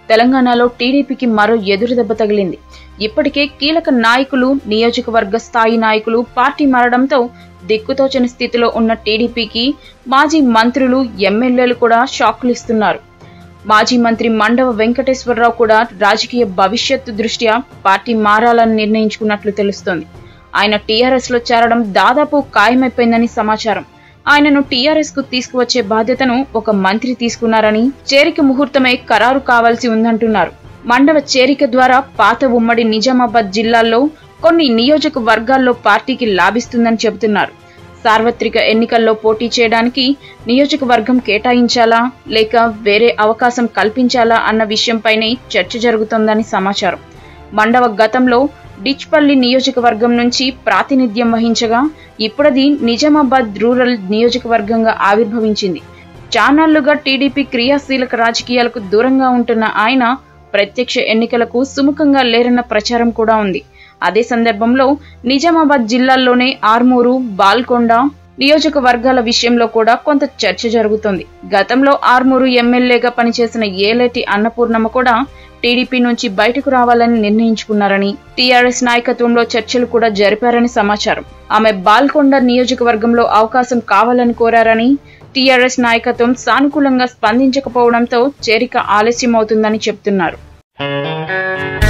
తెలంగాణలో టీడీపీకి మరో ఎదురుదెబ్బ తగిలింది ఇప్పటికే కీలక నాయకులు నియోజకవర్గ స్థాయి నాయకులు పార్టీ మారడంతో దిక్కుతోచని స్థితిలో ఉన్న టీడీపీకి మాజీ మంత్రులు ఎమ్మెల్యేలు కూడా షాకులు ఇస్తున్నారు మాజీ మంత్రి మండవ వెంకటేశ్వరరావు కూడా రాజకీయ భవిష్యత్తు దృష్ట్యా పార్టీ మారాలని నిర్ణయించుకున్నట్లు తెలుస్తోంది ఆయన టీఆర్ఎస్ లో చేరడం దాదాపు ఖాయమైపోయిందని సమాచారం ఆయనను టీఆర్ఎస్ కు తీసుకువచ్చే బాధ్యతను ఒక మంత్రి తీసుకున్నారని చేరిక ముహూర్తమే ఖరారు కావాల్సి ఉందంటున్నారు మండవ చేరిక ద్వారా పాత ఉమ్మడి నిజామాబాద్ జిల్లాల్లో కొన్ని నియోజకవర్గాల్లో పార్టీకి లాభిస్తుందని చెబుతున్నారు సార్వత్రిక ఎన్నికల్లో పోటీ చేయడానికి నియోజకవర్గం కేటాయించాలా లేక వేరే అవకాశం కల్పించాలా అన్న విషయంపైనే చర్చ జరుగుతోందని సమాచారం మండవ గతంలో డిచ్పల్లి నియోజకవర్గం నుంచి ప్రాతినిధ్యం వహించగా ఇప్పుడది నిజామాబాద్ రూరల్ నియోజకవర్గంగా ఆవిర్భవించింది చానాళ్లుగా టీడీపీ క్రియాశీలక రాజకీయాలకు దూరంగా ఉంటున్న ఆయన ప్రత్యక్ష ఎన్నికలకు సుముఖంగా లేరన్న ప్రచారం కూడా ఉంది అదే సందర్భంలో నిజామాబాద్ జిల్లాల్లోనే ఆర్మూరు బాల్కొండ నియోజకవర్గాల విషయంలో కూడా కొంత చర్చ జరుగుతోంది గతంలో ఆర్మూరు ఎమ్మెల్యేగా పనిచేసిన ఏలేటి అన్నపూర్ణమ్మ కూడా టీడీపీ నుంచి బయటకు రావాలని నిర్ణయించుకున్నారని టీఆర్ఎస్ నాయకత్వంలో చర్చలు కూడా జరిపారని సమాచారం ఆమె బాల్కొండ నియోజకవర్గంలో అవకాశం కావాలని కోరారని టీఆర్ఎస్ నాయకత్వం సానుకూలంగా స్పందించకపోవడంతో చేరిక ఆలస్యమవుతుందని చెప్తున్నారు